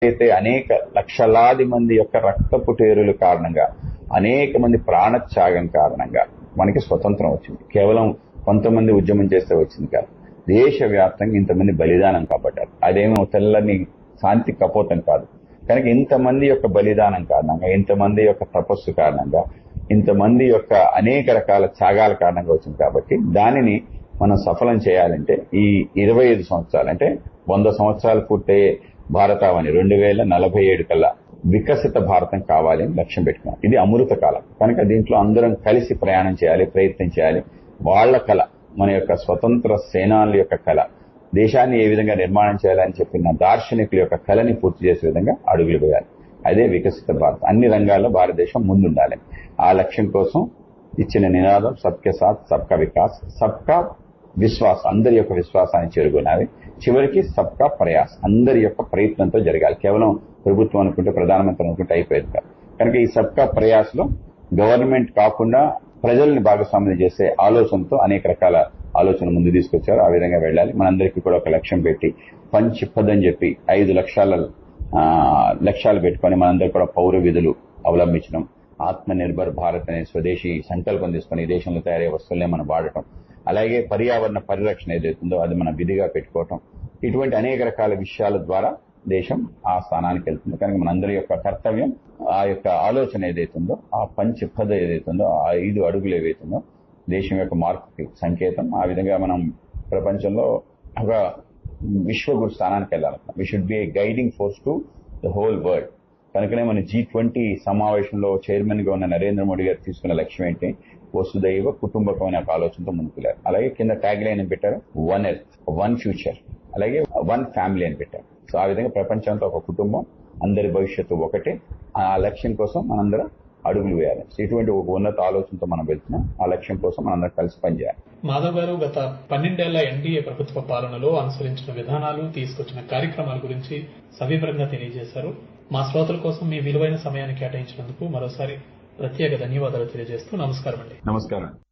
అయితే అనేక లక్షలాది మంది యొక్క రక్తపు టేరుల కారణంగా అనేక మంది ప్రాణత్యాగం కారణంగా మనకి స్వతంత్రం వచ్చింది కేవలం కొంతమంది ఉద్యమం చేస్తే వచ్చింది కాదు దేశవ్యాప్తంగా ఇంతమంది బలిదానం కాబట్టారు అదేమో తెల్లని శాంతి కపోతం కాదు కనుక ఇంతమంది యొక్క బలిదానం కారణంగా ఇంతమంది యొక్క తపస్సు కారణంగా ఇంతమంది యొక్క అనేక రకాల త్యాగాల కారణంగా వచ్చింది కాబట్టి దానిని మనం సఫలం చేయాలంటే ఈ ఇరవై ఐదు సంవత్సరాలు అంటే వంద సంవత్సరాలు పూర్తయ్యే భారతావని రెండు వేల నలభై ఏడు కల్లా వికసిత భారతం కావాలి అని లక్ష్యం పెట్టుకున్నాం ఇది అమృత కాలం కనుక దీంట్లో అందరం కలిసి ప్రయాణం చేయాలి ప్రయత్నం చేయాలి వాళ్ళ కళ మన యొక్క స్వతంత్ర సేనానుల యొక్క కళ దేశాన్ని ఏ విధంగా నిర్మాణం చేయాలని చెప్పిన దార్శనికుల యొక్క కళని పూర్తి చేసే విధంగా అడుగులు వేయాలి అదే వికసిత భారత్ అన్ని రంగాల్లో భారతదేశం ముందుండాలి ఆ లక్ష్యం కోసం ఇచ్చిన నినాదం సబ్కే సాత్ సబ్కా వికాస్ సబ్కా విశ్వాస్ అందరి యొక్క విశ్వాసాన్ని చేరుకున్నవి చివరికి సబ్కా ప్రయాస్ అందరి యొక్క ప్రయత్నంతో జరగాలి కేవలం ప్రభుత్వం అనుకుంటే ప్రధానమంత్రి అనుకుంటే అయిపోయేది కాదు కనుక ఈ సబ్కా ప్రయాస్ లో గవర్నమెంట్ కాకుండా ప్రజల్ని భాగస్వామ్యం చేసే ఆలోచనతో అనేక రకాల ఆలోచన ముందు తీసుకొచ్చారు ఆ విధంగా వెళ్ళాలి మనందరికీ కూడా ఒక లక్ష్యం పెట్టి పంచ్ పద్ అని చెప్పి ఐదు లక్షల ఆ, లక్ష్యాలు పెట్టుకొని మనందరూ కూడా పౌర విధులు అవలంబించడం ఆత్మ నిర్భర్ భారత్ అనే స్వదేశీ సంకల్పం తీసుకొని ఈ దేశంలో తయారయ్యే వస్తువులనే మనం వాడటం అలాగే పర్యావరణ పరిరక్షణ ఏదైతుందో అది మనం విధిగా పెట్టుకోవటం ఇటువంటి అనేక రకాల విషయాల ద్వారా దేశం ఆ స్థానానికి వెళ్తుంది కనుక మనందరి యొక్క కర్తవ్యం ఆ యొక్క ఆలోచన ఏదైతుందో ఆ పంచ పద ఏదైతుందో ఆ ఐదు అడుగులు ఏవైతుందో దేశం యొక్క మార్పుకి సంకేతం ఆ విధంగా మనం ప్రపంచంలో ఒక విశ్వగురు స్థానానికి వెళ్ళాలి we should be a guiding force to the whole world కనుకనే మన జీ ట్వంటీ సమావేశంలో చైర్మన్ గా ఉన్న నరేంద్ర మోడీ గారు తీసుకున్న లక్ష్యం ఏంటి వసుదైవ కుటుంబకం అనే ఒక ఆలోచనతో ముందుకెళ్లారు అలాగే కింద ట్యాగ్ లైన్ అని పెట్టారు వన్ ఎర్త్ వన్ ఫ్యూచర్ అలాగే వన్ ఫ్యామిలీ అని పెట్టారు సో ఆ విధంగా ప్రపంచంతో ఒక కుటుంబం అందరి భవిష్యత్తు ఒకటే ఆ లక్ష్యం కోసం మనందరం అడుగులు వేయాలి సో ఇటువంటి ఒక ఉన్నత ఆలోచనతో మనం వెళ్తున్నాం ఆ లక్ష్యం కోసం మనందరం కలిసి పనిచేయాలి మాధవ్ గారు గత పన్నెండేళ్ల ఎన్డీఏ ప్రభుత్వ పాలనలో అనుసరించిన విధానాలు తీసుకొచ్చిన కార్యక్రమాల గురించి సవివరంగా తెలియజేశారు మా శ్రోతల కోసం మీ విలువైన సమయాన్ని కేటాయించినందుకు మరోసారి ప్రత్యేక ధన్యవాదాలు తెలియజేస్తూ నమస్కారం అండి నమస్కారం